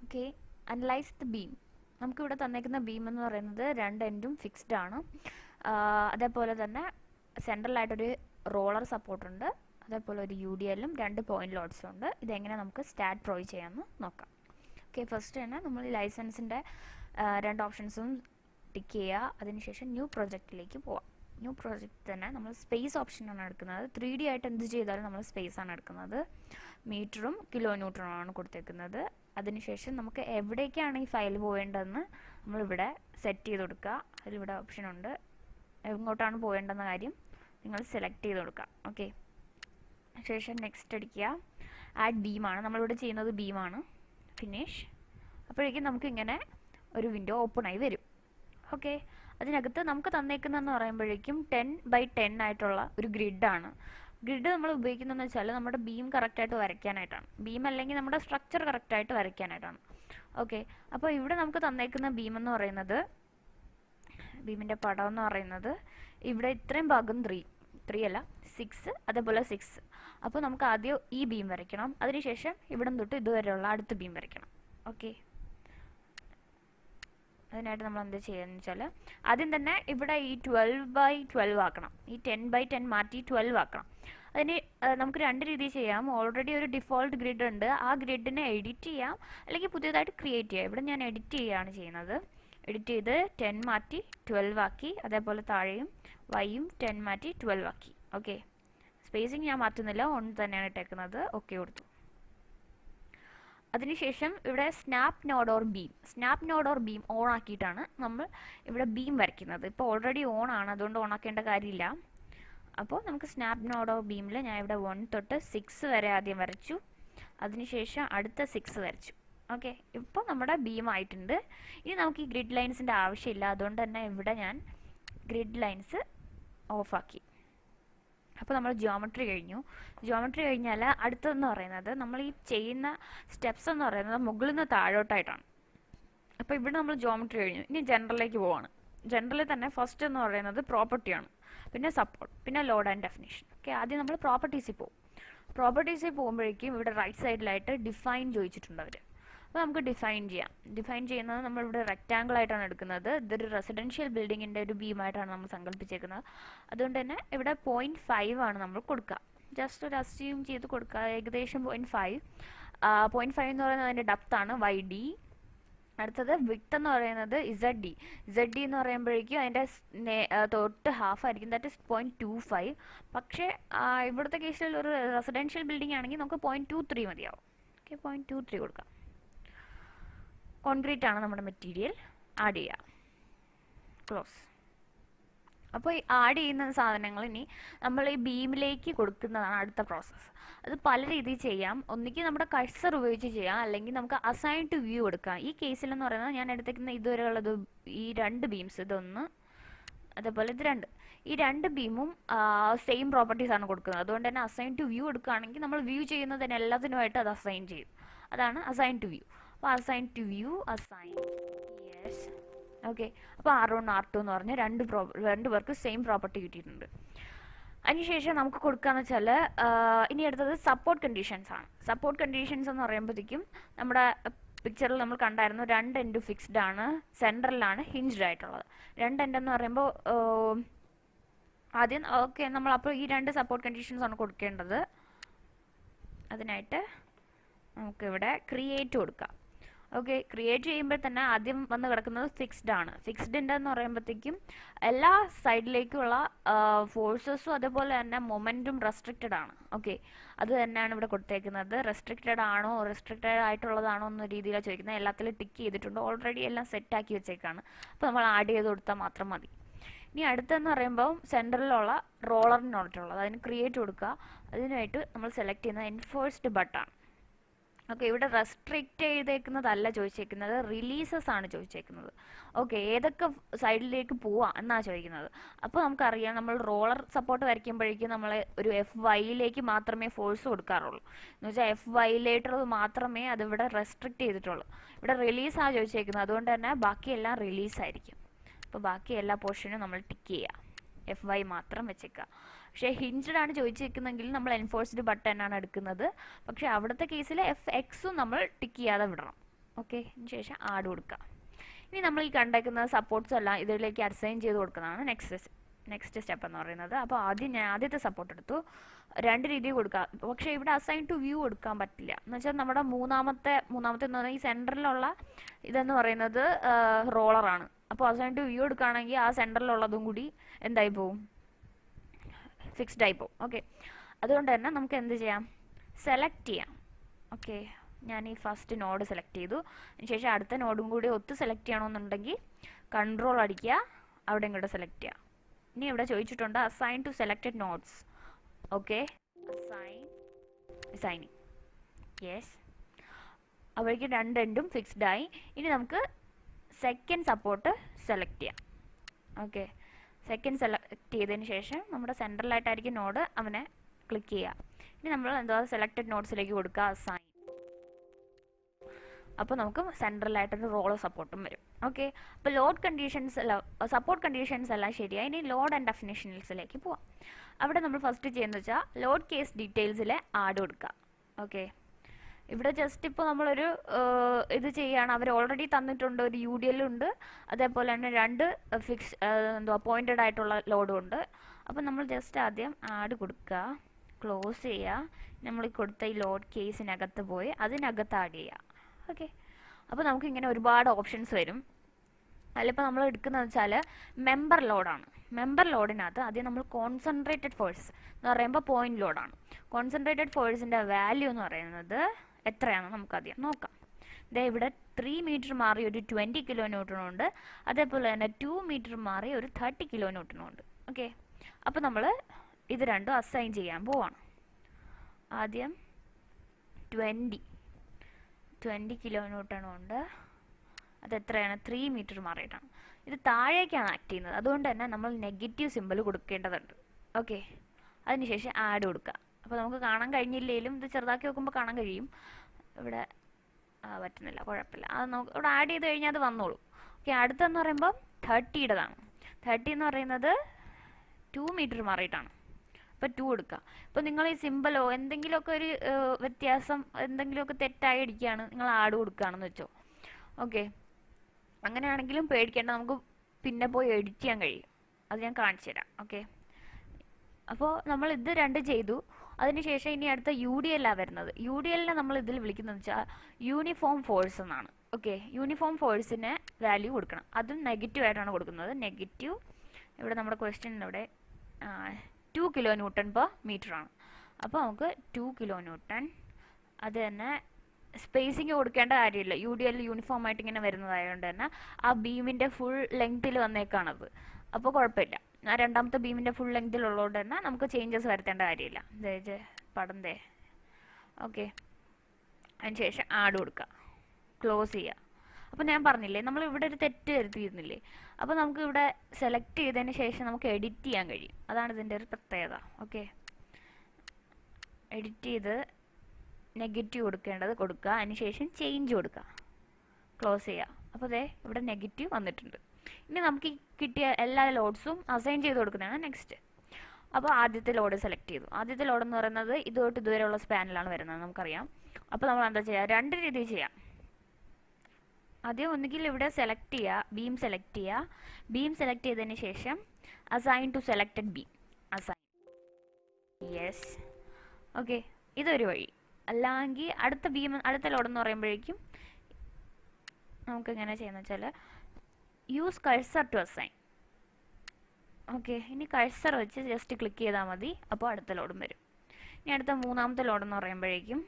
okay analyse the beam നമുക്കിവിടെ തന്നേക്കുന്ന beam എന്ന് പറയുന്നത് രണ്ട് എൻഡും ഫിക്സ്ഡ് ആണ് ആ, അതേപോലെ തന്നെ സെൻട്രലായിട്ടൊരു റോളർ സപ്പോർട്ട് ഉണ്ട് അതേപോലെ ഒരു യു ഡി എല്ലും രണ്ട് പോയിന്റ് ലോഡ്സും ഉണ്ട് ഇതെങ്ങനെ നമുക്ക് സ്റ്റാറ്റ് പ്രൊവൈഡ് ചെയ്യാമെന്ന് നോക്കാം ഓക്കെ ഫസ്റ്റ് തന്നെ നമ്മൾ ലൈസൻസിൻ്റെ രണ്ട് ഓപ്ഷൻസും ടിക്ക് ചെയ്യുക അതിനുശേഷം ന്യൂ പ്രൊജക്റ്റിലേക്ക് പോവാം ന്യൂ പ്രൊജക്റ്റ് തന്നെ നമ്മൾ സ്പേസ് ഓപ്ഷനാണ് എടുക്കുന്നത് ത്രീ ഡി ആയിട്ട് എന്ത് ചെയ്താലും നമ്മൾ സ്പേസ് ആണ് എടുക്കുന്നത് മീറ്ററും കിലോ ന്യൂട്രണുമാണ് കൊടുത്തേക്കുന്നത് അതിനുശേഷം നമുക്ക് എവിടേക്കാണ് ഈ ഫയൽ പോവേണ്ടതെന്ന് നമ്മളിവിടെ സെറ്റ് ചെയ്ത് കൊടുക്കുക അതിലിവിടെ ഓപ്ഷൻ ഉണ്ട് എങ്ങോട്ടാണ് പോകേണ്ടെന്ന കാര്യം നിങ്ങൾ സെലക്ട് ചെയ്ത് കൊടുക്കുക ഓക്കെ ശേഷം നെക്സ്റ്റ് അടിക്കുക ആഡ് ബീമാണ് നമ്മളിവിടെ ചെയ്യുന്നത് ബീമാണ് ഫിനിഷ് അപ്പോഴേക്കും നമുക്ക് ഇങ്ങനെ ഒരു വിൻഡോ ഓപ്പൺ ആയി വരും ഓക്കെ അതിനകത്ത് നമുക്ക് തന്നേക്കുന്നതെന്ന് പറയുമ്പോഴേക്കും ടെൻ ബൈ ടെൻ ആയിട്ടുള്ള ഒരു ഗ്രിഡാണ് ഗ്രിഡ് നമ്മൾ ഉപയോഗിക്കുന്നതെന്ന് വെച്ചാൽ നമ്മുടെ ബീം കറക്റ്റായിട്ട് വരയ്ക്കാനായിട്ടാണ് ബീം അല്ലെങ്കിൽ നമ്മുടെ സ്ട്രക്ചർ കറക്റ്റായിട്ട് വരയ്ക്കാനായിട്ടാണ് ഓക്കെ അപ്പോൾ ഇവിടെ നമുക്ക് തന്നേക്കുന്ന ബീം എന്ന് പറയുന്നത് ബീമിൻ്റെ പടം എന്ന് പറയുന്നത് ഇവിടെ ഇത്രയും ഭാഗം ത്രീ ത്രീ അല്ല സിക്സ് അതേപോലെ സിക്സ് അപ്പോൾ നമുക്ക് ആദ്യം ഈ ബീം വരയ്ക്കണം അതിനുശേഷം ഇവിടം തൊട്ട് ഇതുവരെയുള്ള അടുത്ത ബീം വരയ്ക്കണം ഓക്കെ അതിനായിട്ട് നമ്മൾ എന്താ ചെയ്യുകയെന്ന് വെച്ചാൽ ആദ്യം തന്നെ ഇവിടെ ഈ ട്വൽവ് ബൈ ട്വൽവ് ആക്കണം ഈ ടെൻ ബൈ ടെൻ മാറ്റി ട്വൽവ് ആക്കണം അതിന് ആ, നമുക്ക് രണ്ട് രീതിയിൽ ചെയ്യാം ഓൾറെഡി ഒരു ഡിഫോൾട്ട് ഗ്രിഡ് ഉണ്ട് ആ ഗ്രിഡിനെ എഡിറ്റ് ചെയ്യാം അല്ലെങ്കിൽ പുതിയതായിട്ട് ക്രിയേറ്റ് ചെയ്യാം ഇവിടെ ഞാൻ എഡിറ്റ് ചെയ്യുകയാണ് ചെയ്യുന്നത് എഡിറ്റ് ചെയ്ത് ടെൻ മാറ്റി ട്വൽവ് ആക്കി അതേപോലെ താഴെയും വൈയും ടെൻ മാറ്റി ട്വൽവ് ആക്കി ഓക്കെ സ്പേസിങ് ഞാൻ മാറ്റുന്നില്ല ഓൺ തന്നെയാണ് ഇട്ടേക്കുന്നത് ഓക്കെ കൊടുത്തു അതിനുശേഷം ഇവിടെ snap node or beam snap node or beam on ആക്കിയിട്ടാണ് നമ്മൾ ഇവിടെ ബീം വരയ്ക്കുന്നത് ഇപ്പോൾ ഓൾറെഡി ഓൺ ആണ് അതുകൊണ്ട് ഓൺ ആക്കേണ്ട കാര്യമില്ല അപ്പോൾ നമുക്ക് സ്നാപ്പ് നോഡ് ഓർ ബീമിൽ ഞാൻ ഇവിടെ വൺ തൊട്ട് സിക്സ് വരെ ആദ്യം വരച്ചു അതിനുശേഷം അടുത്ത സിക്സ് വരച്ചു ഓക്കെ ഇപ്പോൾ നമ്മുടെ ബീം ആയിട്ടുണ്ട് ഇനി നമുക്ക് ഈ ഗ്രിഡ് ലൈൻസിൻ്റെ ആവശ്യമില്ല അതുകൊണ്ട് തന്നെ ഇവിടെ ഞാൻ ഗ്രിഡ് ലൈൻസ് ഓഫാക്കി അപ്പോൾ നമ്മൾ ജിയോമെട്രി കഴിഞ്ഞു ജിയോമെട്രി കഴിഞ്ഞാൽ അടുത്തതെന്ന് പറയുന്നത് നമ്മൾ ഈ ചെയ്യുന്ന സ്റ്റെപ്സ് എന്ന് പറയുന്നത് മുകളിൽ നിന്ന് താഴോട്ടായിട്ടാണ് അപ്പോൾ ഇവിടെ നമ്മൾ ജിയോമെട്രി കഴിഞ്ഞു ഇനി ജനറലിലേക്ക് പോവാണ് ജനറലിൽ തന്നെ ഫസ്റ്റ് എന്ന് പറയുന്നത് പ്രോപ്പർട്ടിയാണ് പിന്നെ സപ്പോർട്ട് പിന്നെ ലോഡ് ആൻഡ് ഡെഫിനേഷൻ ഓക്കെ ആദ്യം നമ്മൾ പ്രോപ്പർട്ടീസിൽ പോകും പ്രോപ്പർട്ടീസിൽ പോകുമ്പോഴേക്കും ഇവിടെ റൈറ്റ് സൈഡിലായിട്ട് ഡിഫൈൻ ചോദിച്ചിട്ടുണ്ട് അവർ അപ്പോൾ നമുക്ക് ഡിഫൈൻ ചെയ്യാം ഡിഫൈൻ ചെയ്യുന്നത് നമ്മളിവിടെ റെക്റ്റാങ്കിൾ ആയിട്ടാണ് എടുക്കുന്നത് ഇതൊരു റെസിഡൻഷ്യൽ ബിൽഡിങ്ങിൻ്റെ ഒരു ബീമായിട്ടാണ് നമ്മൾ സങ്കല്പിച്ചേക്കുന്നത് അതുകൊണ്ട് തന്നെ ഇവിടെ പോയിൻറ്റ് ഫൈവ് ആണ് നമ്മൾ കൊടുക്കുക ജസ്റ്റ് ഒരു അസ്യൂം ചെയ്ത് കൊടുക്കുക ഏകദേശം പോയിൻറ്റ് ഫൈവ് പോയിൻറ്റ് ഫൈവ് എന്ന് പറയുന്നത് അതിൻ്റെ ഡെപ്ത് ആണ് വൈ ഡി അടുത്തത് വിട്ട് എന്ന് പറയുന്നത് ഇസഡ് ഡി ഇസഡ് ഡി എന്ന് പറയുമ്പോഴേക്കും അതിൻ്റെ സ് നേ- ആ, തൊട്ട് ഹാഫ് ആയിരിക്കും that is point two five പക്ഷേ ആ, ഇവിടുത്തെ കേസിൽ ഒരു റെസിഡൻഷ്യൽ ബിൽഡിംഗ് ആണെങ്കിൽ നമുക്ക് പോയിൻറ്റ് ടു ത്രീ മതിയാവും ഓക്കെ പോയിൻറ്റ് ടു ത്രീ കൊടുക്കാം കോൺക്രീറ്റ് ആണ് നമ്മുടെ മെറ്റീരിയൽ ആഡ് ചെയ്യുക ക്ലോസ് അപ്പോൾ ഈ ആഡ് ചെയ്യുന്ന സാധനങ്ങൾ ഇനി നമ്മൾ ഈ ബീമിലേക്ക് കൊടുക്കുന്നതാണ് അടുത്ത പ്രോസസ്സ് അത് പല രീതിയിൽ ചെയ്യാം ഒന്നുകിൽ നമ്മുടെ കഴ്സർ ഉപയോഗിച്ച് ചെയ്യാം അല്ലെങ്കിൽ നമുക്ക് അസൈൻ ടു വ്യൂ കൊടുക്കാം ഈ കേസിലെന്ന് പറയുന്നത് ഞാൻ എടുത്തേക്കുന്ന ഇതുവരെയുള്ളത് ഈ രണ്ട് ബീംസ് ഇതൊന്ന് അതേപോലെ ഇത് രണ്ട് ഈ രണ്ട് ബീമും സെയിം പ്രോപ്പർട്ടീസ് ആണ് കൊടുക്കുന്നത് അതുകൊണ്ട് തന്നെ അസൈൻ ടു വ്യൂ എടുക്കുകയാണെങ്കിൽ നമ്മൾ വ്യൂ ചെയ്യുന്നതിന് എല്ലാത്തിനുമായിട്ട് അത് അസൈൻ ചെയ്യും അതാണ് അസൈൻ ടു വ്യൂ അപ്പോൾ assign to view assign yes okay അപ്പോൾ ആർ വൺ ആർ ടു എന്ന് പറഞ്ഞ് രണ്ട് പ്രോ രണ്ട് പേർക്ക് സെയിം പ്രോപ്പർട്ടി കിട്ടിയിട്ടുണ്ട് അതിനുശേഷം നമുക്ക് കൊടുക്കാന്ന് വെച്ചാൽ ഇനി അടുത്തത് സപ്പോർട്ട് കണ്ടീഷൻസ് ആണ് സപ്പോർട്ട് കണ്ടീഷൻസ് എന്ന് പറയുമ്പോഴത്തേക്കും നമ്മുടെ പിക്ചറിൽ നമ്മൾ കണ്ടായിരുന്നു രണ്ട് എൻഡ് ഫിക്സ്ഡ് ആണ് സെൻട്രലിലാണ് ഹിഞ്ച്ഡ് ആയിട്ടുള്ളത് രണ്ട് എൻഡ് എന്ന് പറയുമ്പോൾ ആദ്യം ഓക്കെ നമ്മൾ അപ്പോൾ ഈ രണ്ട് സപ്പോർട്ട് കണ്ടീഷൻസ് ആണ് കൊടുക്കേണ്ടത് അതിനായിട്ട് നമുക്കിവിടെ ക്രിയേറ്റ് കൊടുക്കാം ഓക്കെ ക്രിയേറ്റ് ചെയ്യുമ്പോൾ തന്നെ ആദ്യം വന്ന് കിടക്കുന്നത് ഫിക്സ്ഡ് ആണ് ഫിക്സ്ഡിൻ്റെ എന്ന് പറയുമ്പോഴത്തേക്കും എല്ലാ സൈഡിലേക്കുള്ള ഫോഴ്സസും അതേപോലെ തന്നെ മൊമെൻറ്റും റെസ്ട്രിക്റ്റഡ് ആണ് ഓക്കെ അത് തന്നെയാണ് ഇവിടെ കൊടുത്തേക്കുന്നത് റെസ്ട്രിക്റ്റഡ് ആണോ റെസ്ട്രിക്റ്റഡ് ആയിട്ടുള്ളതാണോ എന്ന രീതിയിലാണ് ചോദിക്കുന്നത് എല്ലാത്തിലും ടിക്ക് ചെയ്തിട്ടുണ്ട് ഓൾറെഡി എല്ലാം സെറ്റ് ആക്കി വെച്ചേക്കാണ് അപ്പോൾ നമ്മൾ ആഡ് ചെയ്ത് കൊടുത്താൽ മാത്രം മതി ഇനി അടുത്തെന്ന് പറയുമ്പോൾ സെൻറ്ററിലുള്ള റോളറിനോട്ടുള്ളത് അതിന് ക്രിയേറ്റ് കൊടുക്കുക അതിനായിട്ട് നമ്മൾ സെലക്ട് ചെയ്യുന്നത് എൻഫോഴ്സ്ഡ് ബട്ടാണ് ഓക്കെ ഇവിടെ റെസ്ട്രിക്റ്റ് ചെയ്തേക്കുന്നതല്ല ചോദിച്ചേക്കുന്നത് റിലീസസ് ആണ് ചോദിച്ചേക്കുന്നത് ഓക്കെ ഏതൊക്കെ സൈഡിലേക്ക് പോവാം എന്നാണ് ചോദിക്കുന്നത് അപ്പോൾ നമുക്കറിയാം നമ്മൾ റോളർ സപ്പോർട്ട് വരയ്ക്കുമ്പോഴേക്കും നമ്മൾ ഒരു എഫ് വൈയിലേക്ക് മാത്രമേ ഫോഴ്സ് കൊടുക്കാറുള്ളൂ എന്ന് വെച്ചാൽ എഫ് വൈയിലേട്ടുള്ളത് മാത്രമേ അതിവിടെ റെസ്ട്രിക്റ്റ് ചെയ്തിട്ടുള്ളൂ ഇവിടെ റിലീസാണ് ചോദിച്ചേക്കുന്നത് അതുകൊണ്ട് തന്നെ ബാക്കിയെല്ലാം റിലീസായിരിക്കും അപ്പോൾ ബാക്കി എല്ലാ പോർഷനും നമ്മൾ ടിക്ക് ചെയ്യുക എഫ് വൈ മാത്രം വെച്ചേക്കുക പക്ഷേ ഹിഞ്ച്ഡ് ആണ് ചോദിച്ചേക്കുന്നെങ്കിൽ നമ്മൾ എൻഫോഴ്സ്ഡ് ബട്ടൺ ആണ് എടുക്കുന്നത് പക്ഷേ അവിടുത്തെ കേസിൽ എഫ് എക്സും നമ്മൾ ടിക്ക് ചെയ്യാതെ വിടണം ഓക്കെ അതിന് ശേഷം ആഡ് കൊടുക്കുക ഇനി നമ്മൾ ഈ കണ്ടേക്കുന്ന സപ്പോർട്ട്സ് എല്ലാം ഇതിലേക്ക് അസൈൻ ചെയ്ത് കൊടുക്കുന്നതാണ് നെക്സ്റ്റ് നെക്സ്റ്റ് സ്റ്റെപ്പ് എന്ന് പറയുന്നത് അപ്പോൾ ആദ്യം ഞാൻ ആദ്യത്തെ സപ്പോർട്ട് എടുത്തു രണ്ട് രീതിയിൽ കൊടുക്കാം പക്ഷേ ഇവിടെ അസൈൻ ടു വ്യൂ കൊടുക്കാൻ പറ്റില്ല എന്ന് വെച്ചാൽ നമ്മുടെ മൂന്നാമത്തെ മൂന്നാമത്തെ എന്ന് പറഞ്ഞാൽ ഈ സെൻറ്ററിലുള്ള ഇതെന്ന് പറയുന്നത് റോളറാണ് അപ്പോൾ അസൈൻ ടു വ്യൂ എടുക്കുകയാണെങ്കിൽ ആ സെൻറ്ററിലുള്ളതും കൂടി എന്തായി പോവും ഫിക്സ്ഡ് ആയി പോകും ഓക്കെ അതുകൊണ്ട് തന്നെ നമുക്ക് എന്ത് ചെയ്യാം സെലക്ട് ചെയ്യാം ഓക്കെ ഞാൻ ഈ ഫസ്റ്റ് നോഡ് സെലക്ട് ചെയ്തു അതിനുശേഷം അടുത്ത നോഡും കൂടി ഒത്ത് സെലക്ട് ചെയ്യണമെന്നുണ്ടെങ്കിൽ കൺട്രോൾ അടിക്കുക അവിടെ ഇങ്ങോട്ട് സെലക്ട് ചെയ്യുക ഇനി ഇവിടെ ചോദിച്ചിട്ടുണ്ട് assign to selected nodes okay assign signing yes അപ്പോഴേക്ക് രണ്ടെണ്ടും ഫിക്സ്ഡ് ആയി ഇനി നമുക്ക് സെക്കൻഡ് സപ്പോർട്ട് സെലക്ട് ചെയ്യാം ഓക്കെ സെക്കൻഡ് സെലക്ട് ചെയ്തതിന് ശേഷം നമ്മുടെ സെൻട്രലായിട്ടായിരിക്കും നോഡ് അവനെ ക്ലിക്ക് ചെയ്യുക ഇനി നമ്മൾ എന്താ സെലക്റ്റഡ് നോട്ട്സിലേക്ക് കൊടുക്കുക അസൈൻ അപ്പോൾ നമുക്ക് സെൻട്രലായിട്ടൊരു റോള് സപ്പോർട്ടും വരും ഓക്കെ അപ്പോൾ ലോഡ് കണ്ടീഷൻസ് എല്ലാം സപ്പോർട്ട് കണ്ടീഷൻസ് എല്ലാം ശരിയായി ഇനി ലോഡ് ആൻഡ് ഡെഫിനേഷൻസിലേക്ക് പോവാം അവിടെ നമ്മൾ ഫസ്റ്റ് ചെയ്യുന്നത് വെച്ചാൽ ലോഡ് കേസ് ഡീറ്റെയിൽസിലെ ആഡ് കൊടുക്കുക ഓക്കെ ഇവിടെ ജസ്റ്റ് ഇപ്പോൾ നമ്മളൊരു ഇത് ചെയ്യുകയാണ് അവർ ഓൾറെഡി തന്നിട്ടുണ്ട് ഒരു യു ഡി എല്ലും ഉണ്ട് അതേപോലെ തന്നെ രണ്ട് ഫിക്സ് എന്തോ അപ്പോയിൻറ്റഡ് ആയിട്ടുള്ള ലോഡും ഉണ്ട് അപ്പോൾ നമ്മൾ ജസ്റ്റ് ആദ്യം ആഡ് കൊടുക്കുക ക്ലോസ് ചെയ്യുക നമ്മൾ കൊടുത്ത ഈ ലോഡ് കേസിനകത്ത് പോയി അതിനകത്ത് ആഡ് ചെയ്യുക ഓക്കെ അപ്പോൾ നമുക്ക് ഇങ്ങനെ ഒരുപാട് ഓപ്ഷൻസ് വരും അതിലിപ്പോൾ നമ്മൾ എടുക്കുന്നത് വെച്ചാൽ മെമ്പർ ലോഡാണ് മെമ്പർ ലോഡിനകത്ത് ആദ്യം നമ്മൾ കോൺസെൻട്രേറ്റഡ് ഫോഴ്സ് എന്ന് പറയുമ്പോൾ പോയിന്റ് ലോഡാണ് കോൺസെൻട്രേറ്റഡ് ഫോഴ്സിൻ്റെ വാല്യൂ എന്ന് പറയുന്നത് എത്രയാണെന്ന് നമുക്കാദ്യം നോക്കാം ദേ ഇവിടെ ത്രീ മീറ്റർ മാറി ഒരു ട്വൻറ്റി കിലോ ന്യൂട്ടണും ഉണ്ട് അതേപോലെ തന്നെ ടു മീറ്റർ മാറി ഒരു തേർട്ടി കിലോ ന്യൂട്ടണും ഉണ്ട് ഓക്കെ അപ്പോൾ നമ്മൾ ഇത് രണ്ടും അസൈൻ ചെയ്യാൻ പോവാണ് ആദ്യം ട്വൻറ്റി ട്വൻറ്റി കിലോ ന്യൂട്ടണും ഉണ്ട് അത് എത്രയാണ് ത്രീ മീറ്റർ മാറിയിട്ടാണ് ഇത് താഴേക്കാണ് ആക്ട് ചെയ്യുന്നത് അതുകൊണ്ട് തന്നെ നമ്മൾ നെഗറ്റീവ് സിമ്പിൾ കൊടുക്കേണ്ടതുണ്ട് ഓക്കെ അതിനുശേഷം ആഡ് കൊടുക്കുക അപ്പോൾ നമുക്ക് കാണാൻ കഴിഞ്ഞില്ലെങ്കിലും ഇത് ചെറുതാക്കി നോക്കുമ്പോൾ കാണാൻ കഴിയും ഇവിടെ പറ്റുന്നില്ല കുഴപ്പമില്ല അത് നമുക്ക് ഇവിടെ ആഡ് ചെയ്ത് കഴിഞ്ഞാൽ അത് വന്നോളൂ ഓക്കെ അടുത്തെന്ന് പറയുമ്പോൾ തേർട്ടിയുടേതാണ് തേർട്ടി എന്ന് പറയുന്നത് ടു മീറ്റർ മാറിയിട്ടാണ് അപ്പോൾ ടു കൊടുക്കുക ഇപ്പോൾ നിങ്ങൾ ഈ സിമ്പിളോ എന്തെങ്കിലുമൊക്കെ ഒരു വ്യത്യാസം എന്തെങ്കിലുമൊക്കെ തെറ്റായി അടിക്കുകയാണ് നിങ്ങൾ ആഡ് കൊടുക്കുകയാണെന്ന് വെച്ചോ ഓക്കെ അങ്ങനെയാണെങ്കിലും പേടിക്കേണ്ട നമുക്ക് പിന്നെ പോയി എഡിറ്റ് ചെയ്യാൻ കഴിയും അത് ഞാൻ കാണിച്ചു തരാം ഓക്കെ അപ്പോൾ നമ്മൾ ഇത് രണ്ട് ചെയ്തു അതിനുശേഷം ഇനി അടുത്ത യു ഡി എല്ലാണ് വരുന്നത് യു ഡി എല്ലിനെ നമ്മൾ ഇതിൽ വിളിക്കുന്നത് വെച്ചാൽ യൂണിഫോം ഫോഴ്സ് എന്നാണ് ഓക്കെ യൂണിഫോം ഫോഴ്സിന് വാല്യൂ കൊടുക്കണം അതും നെഗറ്റീവ് ആയിട്ടാണ് കൊടുക്കുന്നത് നെഗറ്റീവ് ഇവിടെ നമ്മുടെ ക്വസ്റ്റ്യനിലൂടെ two kilo newton per metre ആണ് അപ്പോൾ നമുക്ക് ടു കിലോ ന്യൂട്ടൺ അത് തന്നെ സ്പേസിങ് കൊടുക്കേണ്ട കാര്യമില്ല യു ഡി എൽ യൂണിഫോം ആയിട്ട് ഇങ്ങനെ വരുന്നതായതുകൊണ്ട് തന്നെ ആ ബീമിൻ്റെ ഫുൾ ലെങ്ത്തിൽ വന്നേക്കാണത് അപ്പോൾ കുഴപ്പമില്ല ആ രണ്ടാമത്തെ ബീമിൻ്റെ ഫുൾ ലെങ്തിലുള്ളതുകൊണ്ട് തന്നെ നമുക്ക് ചേഞ്ചസ് വരുത്തേണ്ട കാര്യമില്ല അതായത് പടം ദേ ഓക്കെ അതിന് ശേഷം ആഡ് കൊടുക്കുക ക്ലോസ് ചെയ്യുക അപ്പോൾ ഞാൻ പറഞ്ഞില്ലേ നമ്മൾ ഇവിടെ ഒരു തെറ്റ് വരുത്തിയിരുന്നില്ലേ അപ്പോൾ നമുക്ക് ഇവിടെ സെലക്ട് ചെയ്തതിന് ശേഷം നമുക്ക് എഡിറ്റ് ചെയ്യാൻ കഴിയും അതാണ് ഇതിൻ്റെ ഒരു പ്രത്യേകത ഓക്കെ എഡിറ്റ് ചെയ്ത് നെഗറ്റീവ് കൊടുക്കേണ്ടത് കൊടുക്കുക അതിനുശേഷം ചേഞ്ച് കൊടുക്കുക ക്ലോസ് ചെയ്യുക അപ്പോൾ ദേ ഇവിടെ നെഗറ്റീവ് വന്നിട്ടുണ്ട് ഇനി നമുക്ക് ഈ കിട്ടിയ എല്ലാ ലോഡ്സും അസൈൻ ചെയ്ത് കൊടുക്കുന്നതാണ് നെക്സ്റ്റ് അപ്പോൾ ആദ്യത്തെ ലോഡ് സെലക്ട് ചെയ്തു ആദ്യത്തെ ലോഡ് എന്ന് പറയുന്നത് ഇതുതൊട്ട് ഇതുവരെയുള്ള സ്പാനിലാണ് വരുന്നത് നമുക്കറിയാം അപ്പോൾ നമ്മൾ എന്താ ചെയ്യുക രണ്ട് രീതിയിൽ ചെയ്യാം ആദ്യം ഒന്നുകിൽ ഇവിടെ സെലക്ട് ചെയ്യുക ബീം സെലക്ട് ചെയ്യുക ബീം സെലക്ട് ചെയ്തതിന് ശേഷം assign to selected beam assign yes okay ഇതൊരു വഴി അല്ലെങ്കിൽ അടുത്ത ബീം അടുത്ത ലോഡ് എന്ന് പറയുമ്പോഴേക്കും നമുക്ക് എങ്ങനെ ചെയ്യുന്നത് വെച്ചാൽ use cursor to assign okay ഇനി കഴ്സർ വെച്ച് ജസ്റ്റ് ക്ലിക്ക് ചെയ്താൽ മതി അപ്പോൾ അടുത്ത ലോഡും വരും ഇനി അടുത്ത മൂന്നാമത്തെ ലോഡ് എന്ന് പറയുമ്പോഴേക്കും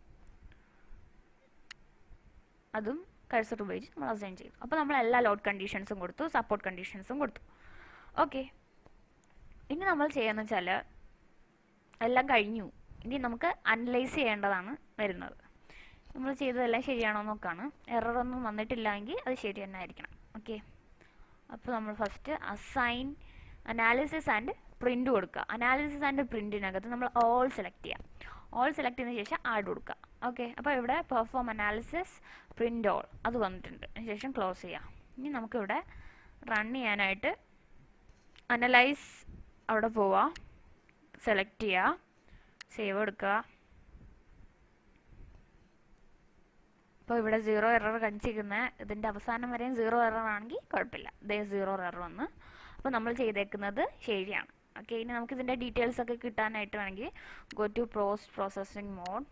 അതും കഴ്സർ ഉപയോഗിച്ച് നമ്മൾ അസൈൻ ചെയ്തു അപ്പോൾ നമ്മൾ എല്ലാ ലോഡ് കണ്ടീഷൻസും കൊടുത്തു സപ്പോർട്ട് കണ്ടീഷൻസും കൊടുത്തു ഓക്കെ ഇനി നമ്മൾ ചെയ്യുന്ന വെച്ചാൽ എല്ലാം കഴിഞ്ഞു ഇനി നമുക്ക് അനലൈസ് ചെയ്യേണ്ടതാണ് വരുന്നത് നമ്മൾ ചെയ്തതെല്ലാം ശരിയാണോ നോക്കാണ് എറർ ഒന്നും വന്നിട്ടില്ലെങ്കിൽ അത് ശരി തന്നെ ആയിരിക്കണം ഓക്കെ അപ്പോൾ നമ്മൾ first assign analysis and print കൊടുക്കുക അനാലിസിസ് ആൻഡ് പ്രിൻറ്റിനകത്ത് നമ്മൾ ഓൾ സെലക്ട് ചെയ്യാം ഓൾ സെലക്ട് ചെയ്തതിന് ശേഷം ആഡ് കൊടുക്കുക ഓക്കെ അപ്പോൾ ഇവിടെ പെർഫോം അനാലിസിസ് പ്രിൻ്റ് ഓൾ അത് വന്നിട്ടുണ്ട് അതിന് ശേഷം ക്ലോസ് ചെയ്യാം ഇനി നമുക്കിവിടെ റൺ ചെയ്യാനായിട്ട് അനലൈസ് അവിടെ പോവുക സെലക്ട് ചെയ്യുക സേവ് എടുക്കുക അപ്പോൾ ഇവിടെ സീറോ എറർ കാണിച്ചിരിക്കുന്ന ഇതിൻ്റെ അവസാനം വരെയും സീറോ എറർ ആണെങ്കിൽ കുഴപ്പമില്ല ഇതേ സീറോ എറർ വന്ന് അപ്പോൾ നമ്മൾ ചെയ്തേക്കുന്നത് ശരിയാണ് ഓക്കെ ഇനി നമുക്ക് ഇതിൻ്റെ ഡീറ്റെയിൽസ് ഒക്കെ കിട്ടാനായിട്ട് വേണമെങ്കിൽ go to post processing mode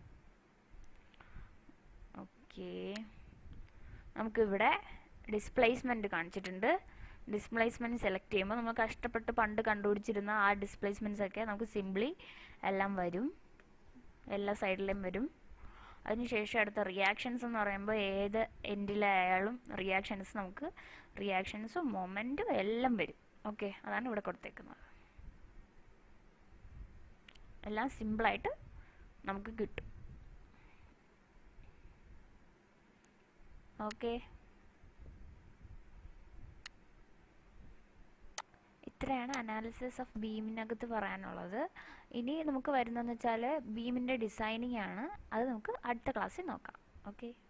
okay നമുക്കിവിടെ ഡിസ്പ്ലേസ്മെൻറ്റ് കാണിച്ചിട്ടുണ്ട് ഡിസ്പ്ലേസ്മെൻറ്റ് സെലക്ട് ചെയ്യുമ്പോൾ നമ്മൾ കഷ്ടപ്പെട്ട് പണ്ട് കണ്ടുപിടിച്ചിരുന്ന ആ ഡിസ്പ്ലേസ്മെൻറ്റ്സ് ഒക്കെ നമുക്ക് സിംപ്ലി എല്ലാം വരും എല്ലാ സൈഡിലും വരും അതിനുശേഷം അടുത്ത റിയാക്ഷൻസ് എന്ന് പറയുമ്പോൾ ഏത് എൻഡിലായാലും റിയാക്ഷൻസ് നമുക്ക് റിയാക്ഷൻസും മൊമെൻറ്റും എല്ലാം വരും ഓക്കെ അതാണ് ഇവിടെ കൊടുത്തേക്കുന്നത് എല്ലാം സിമ്പിളായിട്ട് നമുക്ക് കിട്ടും ഓക്കെ ഇത്രയാണ് അനാലിസിസ് ഓഫ് ബീമിനകത്ത് പറയാനുള്ളത് ഇനി നമുക്ക് വരുന്നതെന്ന് വെച്ചാൽ ബീമിൻ്റെ ഡിസൈനിങ് ആണ് അത് നമുക്ക് അടുത്ത ക്ലാസ്സിൽ നോക്കാം ഓക്കെ